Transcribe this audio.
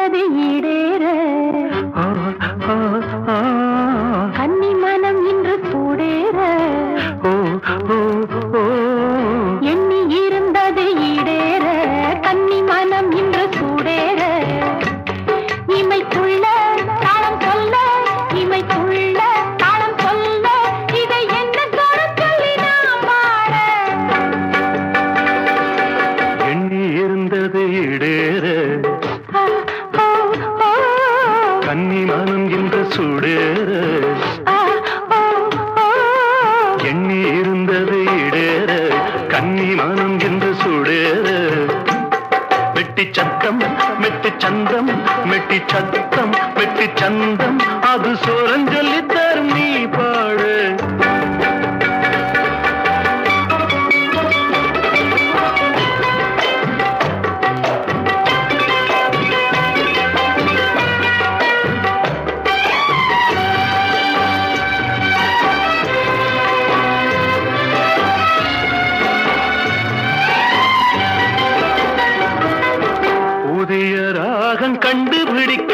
இருந்தது ஈடேற ஆ, ஆ, ஆ. கன்னி மனம் இன்று சூடேற ஓ, ஓ, ஓ. எண்ணி இருந்தது ஈடேற கன்னி மனம் இன்று சூடேற இமைக்குள்ள தாளம் சொல்ல இமைக்குள்ள தாளம் சொல்ல இதை என்ன சொல்ல சொல்லி நான் பாட எண்ணி இருந்தது இடேற ஆ, ஆ, ஆ, கன்னி மனம் இன்று சுடேற ஆ, ஆ, ஆ. எண்ணி இருந்தது இடேற கன்னி மனம் என்று சுடேற மெட்டி சத்தம் மெட்டி சந்தம் மெட்டி சத்தம் மெட்டி சந்தம் அது சோரஞ்சொல்லி தரும் நீ பாடு புதிய ராகம் கண்டுபிடிக்க